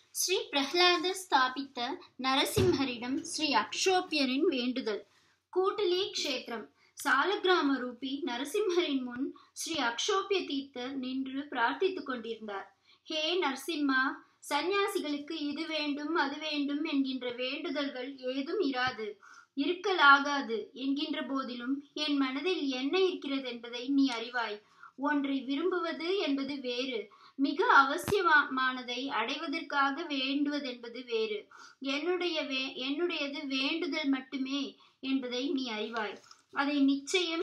ஸ்ரீ பிரஹ்லாதர் ஸ்தாபித்த நரசிம்ஹரிடம் ஸ்ரீ அக்ஷோபியரின் வேண்டுதல் கூட்டலி க்ஷேத்திரம் சாலக்கிராம ரூபி நரசிம்ஹரின் முன் ஸ்ரீ அக்ஷோபிய தீர்த்தர் நின்று பிரார்த்தித்துக் கொண்டிருந்தார் ஹே நரசிம்மா சந்நியாசிகளுக்கு இது வேண்டும் அது வேண்டும் என்கின்ற வேண்டுதல்கள் ஏதும் இராது இருக்கலாகாது என்கின்ற போதிலும் என் மனதில் என்ன இருக்கிறது என்பதை நீ அறிவாய் ஒன்றை விரும்புவது என்பது வேறு மிக அவசியமானதை அடைவதற்காக வேண்டுவதென்பது வேறு என்னுடைய வே என்னுடையது வேண்டுதல் மட்டுமே என்பதை நீ அறிவாய் அதை நிச்சயம்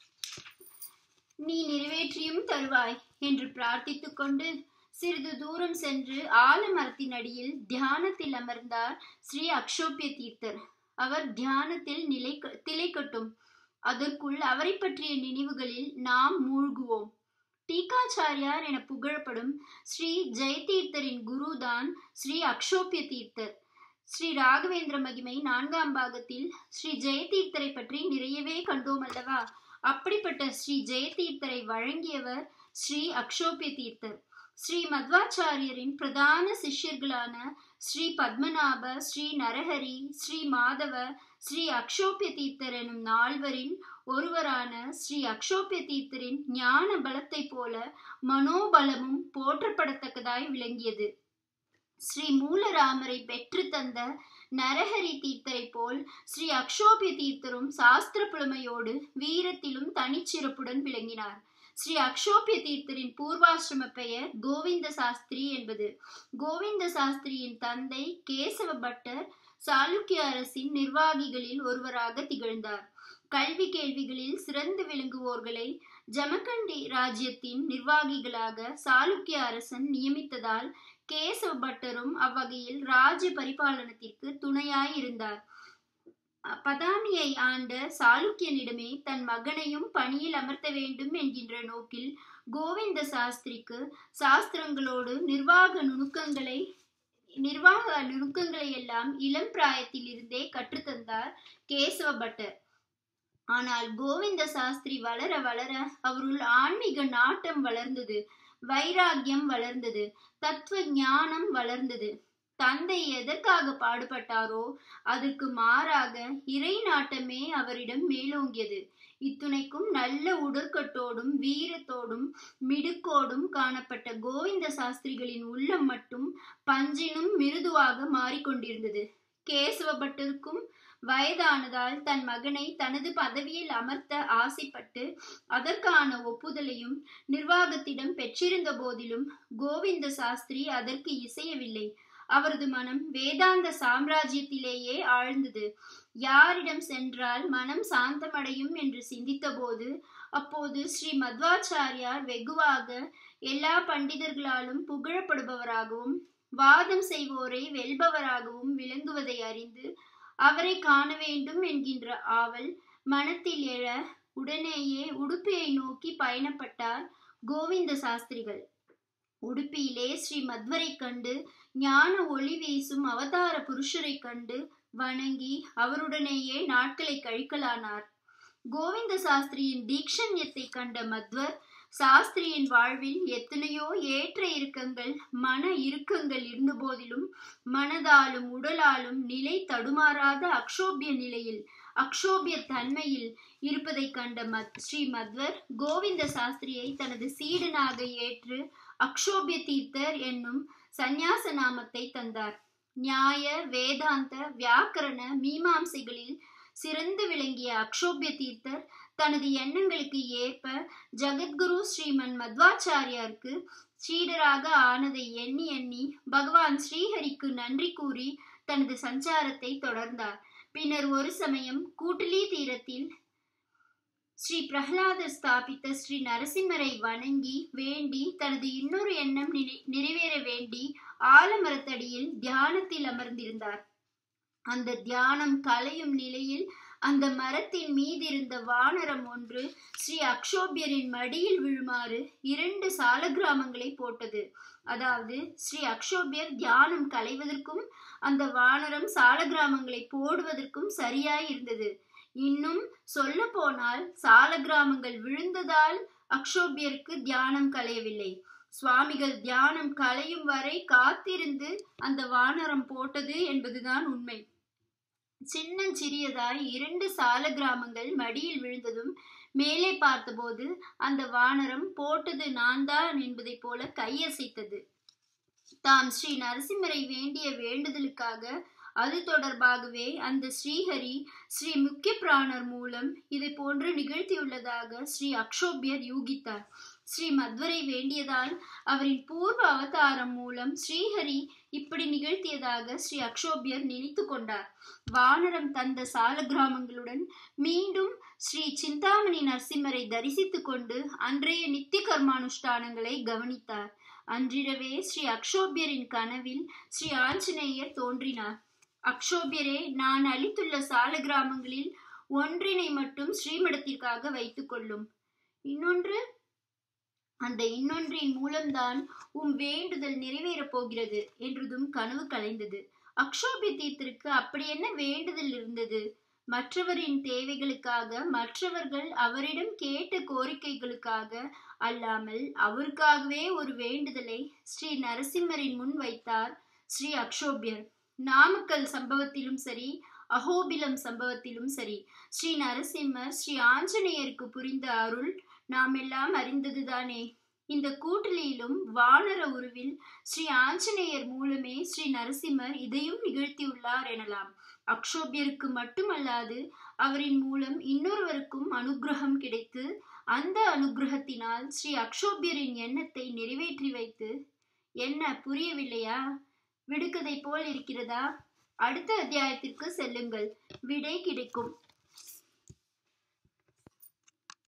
நீ நிறைவேற்றியும் தருவாய் என்று பிரார்த்தித்துக் கொண்டு சிறிது தூரம் சென்று ஆலமரத்தின் அடியில் தியானத்தில் அமர்ந்தார் ஸ்ரீ அக்ஷோபிய தீர்த்தர் அவர் தியானத்தில் நிலை திளைக்கட்டும் அதற்குள் அவரை பற்றிய நினைவுகளில் நாம் மூழ்குவோம் டீகாச்சாரியார் என புகழப்படும் ஸ்ரீ ஜெயதீர்த்தரின் குருதான் ஸ்ரீ அக்ஷோபிய தீர்த்தர் ஸ்ரீ ராகவேந்திர மகிமை நான்காம் பாகத்தில் ஸ்ரீ ஜெயதீர்த்தரை பற்றி நிறையவே கண்டோம் அல்லவா அப்படிப்பட்ட ஸ்ரீ ஜெயதீர்த்தரை வழங்கியவர் ஸ்ரீ அக்ஷோபிய தீர்த்தர் ஸ்ரீ மத்வாச்சாரியரின் பிரதான சிஷ்யர்களான ஸ்ரீ பத்மநாப ஸ்ரீ நரஹரி ஸ்ரீ மாதவ ஸ்ரீ அக்ஷோபிய தீர்த்தர் எனும் நால்வரின் ஒருவரான ஸ்ரீ அக்ஷோபிய தீர்த்தரின் ஞான பலத்தை போல மனோபலமும் போற்றப்படத்தக்கதாய் விளங்கியது ஸ்ரீ மூலராமரை பெற்று தந்த நரஹரி தீர்த்தரை போல் ஸ்ரீ அக்ஷோபிய தீர்த்தரும் சாஸ்திர புலமையோடு வீரத்திலும் தனிச்சிறப்புடன் விளங்கினார் ஸ்ரீ அக்ஷோபிய தீர்த்தரின் பூர்வாசிரம பெயர் கோவிந்த சாஸ்திரி என்பது கோவிந்த சாஸ்திரியின் தந்தை கேசவ பட்டர் சாளுக்கிய அரசின் நிர்வாகிகளில் ஒருவராக திகழ்ந்தார் கல்வி கேள்விகளில் சிறந்து விளங்குவோர்களை ஜமகண்டி ராஜ்யத்தின் நிர்வாகிகளாக சாளுக்கிய அரசன் நியமித்ததால் கேசவ பட்டரும் அவ்வகையில் ராஜ்ய பரிபாலனத்திற்கு துணையாய் இருந்தார் பதானியை ஆண்ட சாளுக்கியனிடமே தன் மகனையும் பணியில் அமர்த்த வேண்டும் என்கின்ற நோக்கில் கோவிந்த சாஸ்திரிக்கு சாஸ்திரங்களோடு நிர்வாக நுணுக்கங்களை நிர்வாக நுணுக்கங்களை எல்லாம் இளம் பிராயத்தில் இருந்தே கற்றுத்தந்தார் கேசவ பட்டர் ஆனால் கோவிந்த சாஸ்திரி வளர வளர அவருள் ஆன்மீக நாட்டம் வளர்ந்தது வைராகியம் வளர்ந்தது தத்துவ ஞானம் வளர்ந்தது தந்தை எதற்காக பாடுபட்டாரோ அதற்கு மாறாக இறை நாட்டமே அவரிடம் மேலோங்கியது இத்துணைக்கும் நல்ல உடற்கட்டோடும் வீரத்தோடும் மிடுக்கோடும் காணப்பட்ட கோவிந்த சாஸ்திரிகளின் உள்ளம் மட்டும் பஞ்சினும் மிருதுவாக மாறிக்கொண்டிருந்தது கேசவ பட்டருக்கும் வயதானதால் தன் மகனை தனது பதவியில் அமர்த்த ஆசைப்பட்டு அதற்கான ஒப்புதலையும் நிர்வாகத்திடம் பெற்றிருந்த போதிலும் கோவிந்த சாஸ்திரி அதற்கு இசையவில்லை அவரது மனம் வேதாந்த சாம்ராஜ்யத்திலேயே ஆழ்ந்தது யாரிடம் சென்றால் மனம் சாந்தமடையும் என்று சிந்தித்தபோது அப்போது ஸ்ரீ மத்வாச்சாரியார் வெகுவாக எல்லா பண்டிதர்களாலும் புகழப்படுபவராகவும் வாதம் செய்வோரை வெல்பவராகவும் விளங்குவதை அறிந்து அவரை காண வேண்டும் என்கின்ற ஆவல் மனத்தில் எழ உடனேயே உடுப்பியை நோக்கி பயணப்பட்டார் கோவிந்த சாஸ்திரிகள் உடுப்பியிலே ஸ்ரீ மத்வரை கண்டு ஞான ஒளி வீசும் அவதார புருஷரை கண்டு வணங்கி அவருடனேயே நாட்களை கழிக்கலானார் கோவிந்த சாஸ்திரியின் தீக்ஷண்யத்தை கண்ட மத்வர் சாஸ்திரியின் வாழ்வில் எத்தனையோ ஏற்ற இறுக்கங்கள் மன இறுக்கங்கள் இருந்த போதிலும் மனதாலும் உடலாலும் நிலை தடுமாறாத அக்ஷோபிய நிலையில் அக்ஷோபிய தன்மையில் இருப்பதை கண்ட மத் ஸ்ரீ மத்வர் கோவிந்த சாஸ்திரியை தனது சீடனாக ஏற்று அக்ஷோபிய தீர்த்தர் என்னும் சந்நியாச நாமத்தை தந்தார் நியாய வேதாந்த வியாக்கரண மீமாம்சைகளில் சிறந்து விளங்கிய அக்ஷோபிய தீர்த்தர் தனது எண்ணங்களுக்கு ஏற்ப ஜெகத்குரு ஸ்ரீமன் மத்வாச்சாரியாருக்கு சீடராக ஆனதை எண்ணி எண்ணி பகவான் ஸ்ரீஹரிக்கு நன்றி கூறி தனது சஞ்சாரத்தை தொடர்ந்தார் பின்னர் ஒரு சமயம் கூட்டலி தீரத்தில் ஸ்ரீ பிரஹ்லாதர் ஸ்தாபித்த ஸ்ரீ நரசிம்மரை வணங்கி வேண்டி தனது இன்னொரு எண்ணம் நிறைவேற வேண்டி ஆலமரத்தடியில் தியானத்தில் அமர்ந்திருந்தார் அந்த தியானம் கலையும் நிலையில் அந்த மரத்தின் மீதிருந்த வானரம் ஒன்று ஸ்ரீ அக்ஷோபியரின் மடியில் விழுமாறு இரண்டு சால கிராமங்களை போட்டது அதாவது ஸ்ரீ அக்ஷோபியர் தியானம் கலைவதற்கும் அந்த வானரம் சால கிராமங்களை போடுவதற்கும் சரியாய் இருந்தது இன்னும் சொல்ல போனால் சால கிராமங்கள் விழுந்ததால் அக்ஷோபியருக்கு தியானம் கலையவில்லை சுவாமிகள் தியானம் கலையும் வரை காத்திருந்து அந்த வானரம் போட்டது என்பதுதான் உண்மை சின்னஞ்சிறியதாய் இரண்டு சால கிராமங்கள் மடியில் விழுந்ததும் மேலே பார்த்தபோது அந்த வானரம் போட்டது நான் தான் என்பதைப் போல கையசைத்தது தாம் ஸ்ரீ நரசிம்மரை வேண்டிய வேண்டுதலுக்காக அது தொடர்பாகவே அந்த ஸ்ரீஹரி ஸ்ரீ முக்கிய பிராணர் மூலம் இதை போன்று நிகழ்த்தியுள்ளதாக ஸ்ரீ அக்ஷோபியர் யூகித்தார் ஸ்ரீ மத்வரை வேண்டியதால் அவரின் பூர்வ அவதாரம் மூலம் ஸ்ரீஹரி இப்படி நிகழ்த்தியதாக ஸ்ரீ அக்ஷோபியர் நினைத்து கொண்டார் வானரம் தந்த சால கிராமங்களுடன் மீண்டும் ஸ்ரீ சிந்தாமணி நரசிம்மரை தரிசித்துக் கொண்டு அன்றைய நித்திய கர்மானுஷ்டானங்களை கவனித்தார் அன்றிரவே ஸ்ரீ அக்ஷோபியரின் கனவில் ஸ்ரீ ஆஞ்சநேயர் தோன்றினார் அக்ஷோபியரே நான் அளித்துள்ள சால கிராமங்களில் ஒன்றினை மட்டும் ஸ்ரீமடத்திற்காக வைத்துக் கொள்ளும் இன்னொன்று அந்த இன்னொன்றின் மூலம்தான் உம் வேண்டுதல் நிறைவேறப் போகிறது என்றதும் கனவு கலைந்தது அக்ஷோபிய தீர்த்திற்கு அப்படி என்ன வேண்டுதல் இருந்தது மற்றவரின் தேவைகளுக்காக மற்றவர்கள் அவரிடம் கேட்ட கோரிக்கைகளுக்காக அல்லாமல் அவருக்காகவே ஒரு வேண்டுதலை ஸ்ரீ நரசிம்மரின் முன் வைத்தார் ஸ்ரீ அக்ஷோபியர் நாமக்கல் சம்பவத்திலும் சரி அகோபிலம் சம்பவத்திலும் சரி ஸ்ரீ நரசிம்மர் ஸ்ரீ ஆஞ்சநேயருக்கு புரிந்த அருள் நாம் எல்லாம் அறிந்ததுதானே இந்த கூட்டலியிலும் வானர உருவில் ஸ்ரீ ஆஞ்சநேயர் மூலமே ஸ்ரீ நரசிம்மர் இதையும் நிகழ்த்தியுள்ளார் எனலாம் அக்ஷோபியருக்கு மட்டுமல்லாது அவரின் மூலம் இன்னொருவருக்கும் அனுகிரகம் கிடைத்து அந்த அனுகிரகத்தினால் ஸ்ரீ அக்ஷோபியரின் எண்ணத்தை நிறைவேற்றி வைத்து என்ன புரியவில்லையா விடுக்கதை போல் இருக்கிறதா அடுத்த அத்தியாயத்திற்கு செல்லுங்கள் விடை கிடைக்கும்